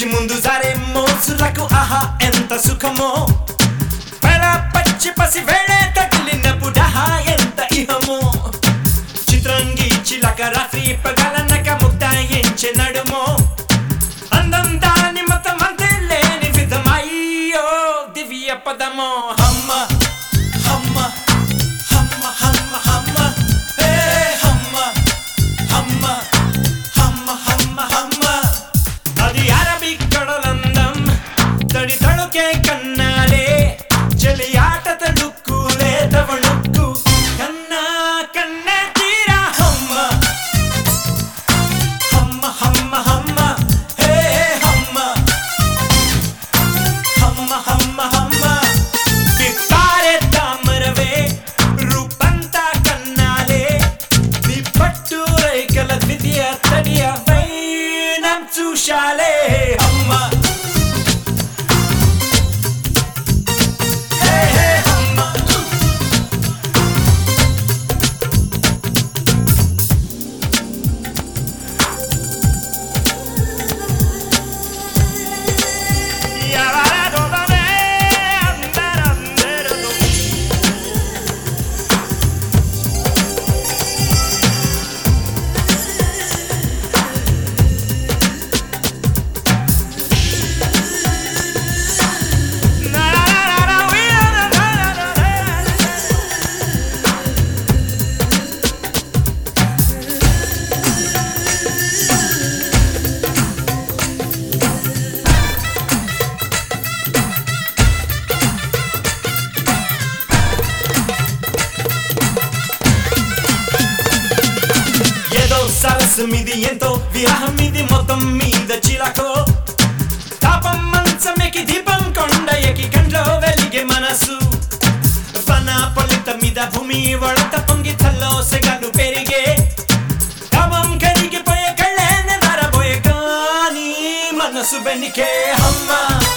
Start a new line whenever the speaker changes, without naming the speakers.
ముందు జారే మోసులకు ఆహా ఎంత సుఖమో పెళ పచ్చి పసి వేళే తగిలినప్పుడహా ఎంత ఇహమో చిత్రంగి చిలక రాత్రి పగలనక ముక్తాయించి నడుమో అందం దాని మతం అంతే లేని విధమయ్యో దివ్య పదమో హమ్మ హమ్మ హమ్మ హమ్మ హమ్మ హే హమ్మ హమ్మ హమ్మ హమ్మ హమ్మ అది అరబిక్ కడలందం తడి తడుకే కన్నాలే చెలి ఆట తడుక్కులే తవళుక్కు కన్నా కన్నా తీరా హమ్మ హమ్మ హమ్మ హమ్మ హే హమ్మ హమ్మ హమ్మ హమ్మ విప్పారే తామరవే రూపంతా కన్నాలే నీ పట్టు రైకల ద్వితీయ తడియ వైనం చూశాలే అమ్మ హే హే అమ్మ ఏదో సరస్సు మీది ఎంతో విరహం ఇది మొత్తం మీద చిలకో తాపం మంచమెకి దీపం కొండ ఎకి కంట్లో వెలిగే మనసు వన పొలిత మీద భూమి వడత పొంగి తల్లో సెగలు పెరిగే కామం కరిగిపోయే కళ్ళేనే ధరబోయే కానీ మనసు బెనికే అమ్మా